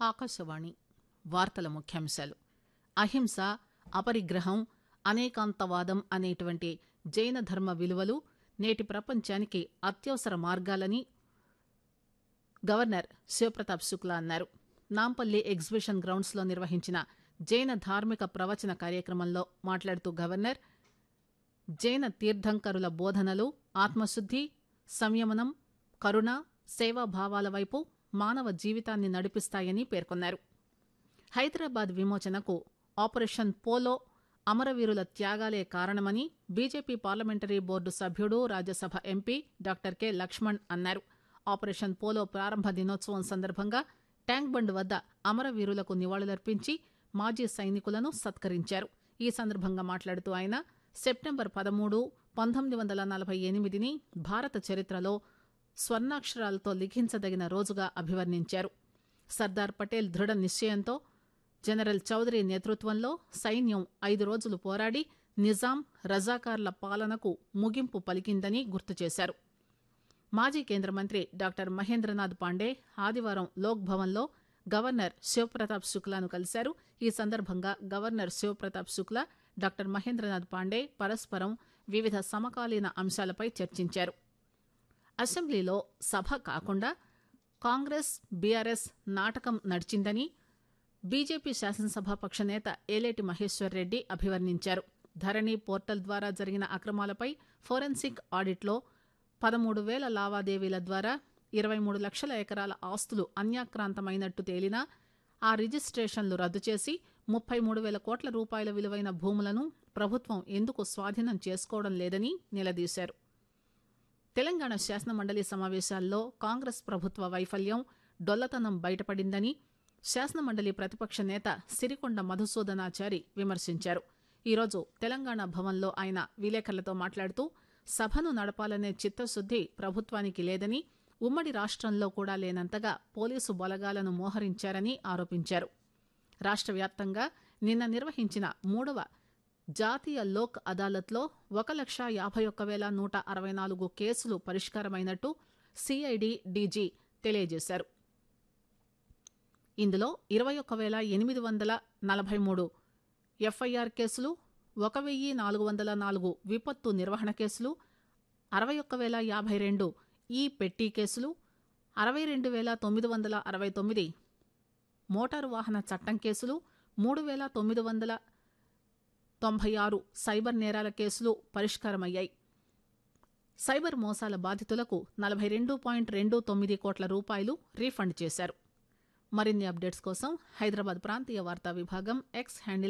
ఆకాశవాణి వార్తల ముఖ్యాంశాలు అహింస అపరిగ్రహం అనేకాంతవాదం అనేటువంటి జైన ధర్మ విలువలు నేటి ప్రపంచానికి అత్యవసర మార్గాలని గవర్నర్ శివప్రతాప్ శుక్లా అన్నారు నాంపల్లి ఎగ్జిబిషన్ గ్రౌండ్స్ లో నిర్వహించిన జైన ధార్మిక ప్రవచన కార్యక్రమంలో మాట్లాడుతూ గవర్నర్ జైన తీర్థంకరుల బోధనలు ఆత్మశుద్ది సంయమనం కరుణ సేవాభావాల వైపు మానవ జీవితాన్ని నడిపిస్తాయని పేర్కొన్నారు హైదరాబాద్ విమోచనకు ఆపరేషన్ పోలో అమరవీరుల త్యాగాలే కారణమని బీజేపీ పార్లమెంటరీ బోర్డు సభ్యుడు Rajya Sabha MP doctor K Laxman అన్నారు ఆపరేషన్ పోలో ప్రారంభ దినోత్సవం సందర్భంగా ట్యాంక్ బండ్ వద్ద అమరవీరులకు నివాళులర్పించి మాజీ సైనికులను సత్కరించారు ఈ సందర్భంగా మాట్లాడుతూ ఆయన సెప్టెంబర్ పదమూడు పంతొమ్మిది వందల నలభై ఎనిమిదిని భారత చరిత్రలో స్వర్ణాక్షరాలతో లిఖించదగిన రోజుగా అభివర్ణించారు సర్దార్ పటేల్ దృఢ నిశ్చయంతో జనరల్ చౌదరి నేతృత్వంలో సైన్యం ఐదు రోజులు పోరాడి నిజాం రజాకార్ల పాలనకు ముగింపు పలికిందని గుర్తు చేశారు మాజీ కేంద్ర మంత్రి డాక్టర్ మహేంద్రనాథ్ పాండే ఆదివారం లోక్ భవన్లో గవర్నర్ శివప్రతాప్ శుక్లాను కలిశారు ఈ సందర్భంగా గవర్నర్ శివప్రతాప్ శుక్లా డాక్టర్ మహేంద్రనాథ్ పాండే పరస్పరం వివిధ సమకాలీన అంశాలపై చర్చించారు అసెంబ్లీలో సభ కాకుండా కాంగ్రెస్ బీఆర్ఎస్ నాటకం నడిచిందని బీజేపీ శాసనసభాపక్ష నేత ఏలేటి మహేశ్వర్ రెడ్డి అభివర్ణించారు ధరణి పోర్టల్ ద్వారా జరిగిన అక్రమాలపై ఫోరెన్సిక్ ఆడిట్లో పదమూడు వేల లావాదేవీల ద్వారా ఇరవై మూడు లక్షల ఎకరాల ఆస్తులు అన్యాక్రాంతమైనట్టు తేలినా ఆ రిజిస్ట్రేషన్లు రద్దు చేసి ముప్పై మూడు వేల కోట్ల రూపాయల విలువైన భూములను ప్రభుత్వం ఎందుకు స్వాధీనం చేసుకోవడం లేదని నిలదీశారు తెలంగాణ శాసనమండలి సమావేశాల్లో కాంగ్రెస్ ప్రభుత్వ వైఫల్యం డొల్లతనం బయటపడిందని శాసనమండలి ప్రతిపక్ష నేత సిరికొండ మధుసూదనాచారి విమర్శించారు ఈరోజు తెలంగాణ భవన్లో ఆయన విలేకరులతో మాట్లాడుతూ సభను నడపాలనే చిత్తశుద్ది ప్రభుత్వానికి లేదని ఉమ్మడి రాష్ట్రంలో కూడా లేనంతగా పోలీసు బలగాలను మోహరించారని ఆరోపించారు రాష్ట్ర వ్యాప్తంగా నిన్న నిర్వహించిన మూడవ జాతీయ లోక్ అదాలత్లో ఒక లక్ష యాభై ఒక్క వేల నూట అరవై నాలుగు కేసులు పరిష్కారమైనట్టు సిఐడి డీజీ తెలియజేశారు ఇందులో ఇరవై ఒక్క వేల ఎనిమిది వందల నలభై మూడు ఎఫ్ఐఆర్ కేసులు ఒక వెయ్యి నాలుగు వందల నాలుగు విపత్తు నిర్వహణ కేసులు అరవై ఒక్క వేల యాభై రెండు ఈ పెట్టి కేసులు అరవై రెండు వేల తొమ్మిది వందల అరవై తొమ్మిది మోటారు వాహన చట్టం కేసులు మూడు వేల తొమ్మిది వందల తొంభై ఆరు సైబర్ నేరాల కేసులు పరిష్కారమయ్యాయి సైబర్ మోసాల బాధితులకు నలభై రెండు పాయింట్ రెండు తొమ్మిది కోట్ల రూపాయలు రీఫండ్ చేశారు మరిన్ని అప్డేట్స్ కోసం హైదరాబాద్ ప్రాంతీయ వార్తా విభాగం ఎక్స్ హ్యాండిల్